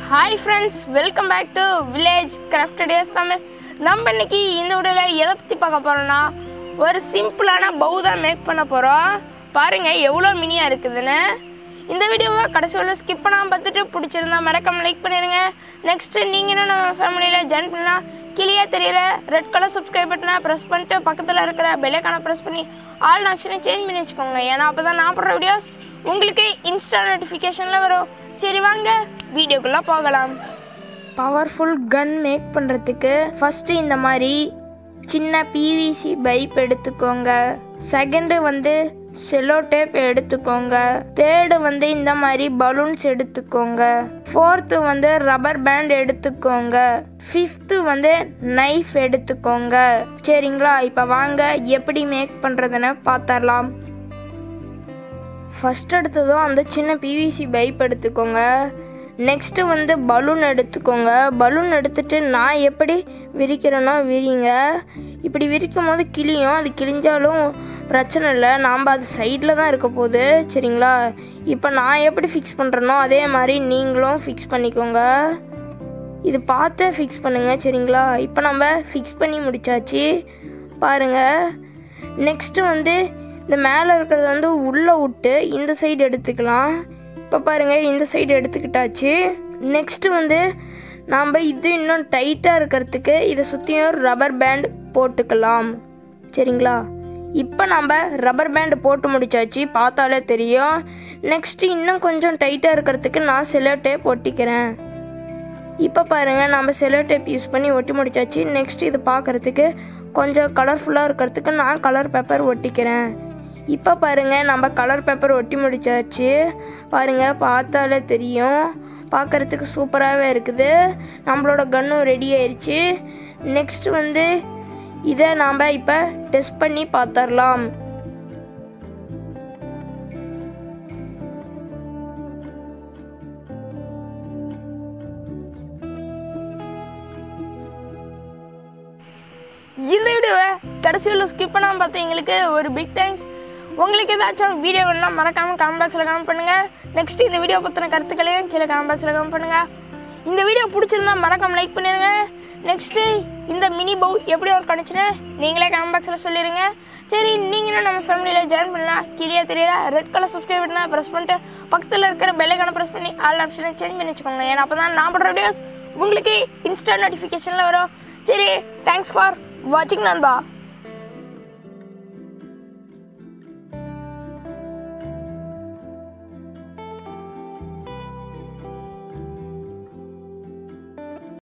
hi friends welcome back to village craft days Tamil நம்ம இன்னைக்கு இந்த வீடியோவில் எதை பற்றி பார்க்க போகிறோம்னா ஒரு சிம்பிளான பவு தான் மேக் பண்ண போகிறோம் பாருங்கள் எவ்வளோ மினியாக இருக்குதுன்னு இந்த வீடியோவை கடைசி வரை ஸ்கிப் பண்ணாமல் பார்த்துட்டு பிடிச்சிருந்தா மறக்காம லைக் பண்ணிடுங்க நெக்ஸ்ட்டு நீங்கள் என்ன நம்ம ஃபேமிலியில் ஜாயின் பண்ணலாம் கீழே தெரியிற ரெட் கலர் சப்ஸ்கிரைப் பட்டனை ப்ரெஸ் பண்ணிட்டு பக்கத்தில் இருக்கிற பெல்லைக்கான ப்ரெஸ் பண்ணி ஆல் ஆப்ஷனை சேஞ்ச் பண்ணி வச்சுக்கோங்க ஏன்னா அப்போ தான் நான் போடுற வீடியோஸ் உங்களுக்கு இன்ஸ்டா நோட்டிஃபிகேஷனில் வரும் சரி வாங்க வீடியோக்குள்ளே போகலாம் பவர்ஃபுல் கன் மேக் பண்ணுறதுக்கு ஃபஸ்ட்டு இந்த மாதிரி சின்ன பிவிசி பைப் எடுத்துக்கோங்க செகண்டு வந்து செல்லோ டேப் எடுத்துக்கோங்க தேர்டு வந்து இந்த மாதிரி பலூன்ஸ் எடுத்துக்கோங்க ஃபோர்த்து வந்து ரப்பர் பேண்ட் எடுத்துக்கோங்க ஃபிஃப்த்து வந்து நைஃப் எடுத்துக்கோங்க சரிங்களா இப்போ வாங்க எப்படி மேக் பண்ணுறதுன்னு பார்த்தரலாம் ஃபஸ்ட் எடுத்ததும் அந்த சின்ன பிவிசி பைப் எடுத்துக்கோங்க நெக்ஸ்ட்டு வந்து பலூன் எடுத்துக்கோங்க பலூன் எடுத்துட்டு நான் எப்படி விரிக்கிறேனோ விரிங்க இப்படி விரிக்கும் போது கிளியும் அது கிழிஞ்சாலும் பிரச்சனை இல்லை நாம் அது சைடில் தான் இருக்க போகுது சரிங்களா இப்போ நான் எப்படி ஃபிக்ஸ் பண்ணுறேனோ அதே மாதிரி நீங்களும் ஃபிக்ஸ் பண்ணிக்கோங்க இது பார்த்து ஃபிக்ஸ் பண்ணுங்கள் சரிங்களா இப்போ நம்ம ஃபிக்ஸ் பண்ணி முடிச்சாச்சு பாருங்கள் நெக்ஸ்ட்டு வந்து இந்த மேலே இருக்கிறது வந்து உள்ளே விட்டு இந்த சைடு எடுத்துக்கலாம் இப்போ பாருங்கள் இந்த சைடு எடுத்துக்கிட்டாச்சு நெக்ஸ்ட்டு வந்து நாம் இது இன்னும் டைட்டாக இருக்கிறதுக்கு இதை சுற்றியும் ரப்பர் பேண்ட் போட்டுக்கலாம் சரிங்களா இப்போ நம்ம ரப்பர் பேண்ட் போட்டு முடிச்சாச்சு பார்த்தாலே தெரியும் நெக்ஸ்ட்டு இன்னும் கொஞ்சம் டைட்டாக இருக்கிறதுக்கு நான் செலோ டேப் ஒட்டிக்கிறேன் இப்போ பாருங்கள் நம்ம செலோ டேப் யூஸ் பண்ணி ஒட்டி முடிச்சாச்சு நெக்ஸ்ட் இது பார்க்குறதுக்கு கொஞ்சம் கலர்ஃபுல்லாக இருக்கிறதுக்கு நான் கலர் பேப்பர் ஒட்டிக்கிறேன் இப்போ பாருங்கள் நம்ம கலர் பேப்பர் ஒட்டி முடிச்சாச்சு பாருங்கள் பார்த்தாலே தெரியும் பார்க்குறதுக்கு சூப்பராகவே இருக்குது நம்மளோட கன்னும் ரெடி ஆயிடுச்சு நெக்ஸ்ட் வந்து இதை நாம் இப்போ டெஸ்ட் பண்ணி பார்த்துடலாம் இந்த வீடியோவை கடைசியில் ஸ்கிப் பண்ணாமல் பார்த்தீங்களுக்கு ஒரு பிக் தேங்க்ஸ் உங்களுக்கு ஏதாச்சும் வீடியோ வேணும்னா மறக்காமல் கமெண்ட் பாக்ஸில் கமெண்ட் பண்ணுங்கள் நெக்ஸ்ட் இந்த வீடியோ பற்றின கருத்துக்களையும் கீழே கமெண்ட் பாக்ஸில் கமெண்ட் பண்ணுங்கள் இந்த வீடியோ பிடிச்சிருந்தா மறக்காம லைக் பண்ணிடுங்க நெக்ஸ்ட்டு இந்த மினி பவு எப்படி ஒர்க் ஆனிச்சுன்னு நீங்களே கமெண்ட் பாக்ஸில் சொல்லிடுங்க சரி நீங்களும் நம்ம ஃபேமிலியில் ஜாயின் பண்ணலாம் கீழே தெரியற ரெட் கலர் சப்ஸ்கிரைப் பட்டனை ப்ரெஸ் பண்ணிட்டு பக்கத்தில் இருக்கிற பெல்லைக்கான ப்ரெஸ் பண்ணி ஆல் ஆப்ஷனை சேஞ்ச் பண்ணி வச்சுக்கோங்க ஏன்னா அப்போ தான் நான் போடுற வீடியோஸ் உங்களுக்கு இன்ஸ்டா நோட்டிஃபிகேஷனில் வரும் சரி தேங்க்ஸ் ஃபார் வாட்சிங் நண்பா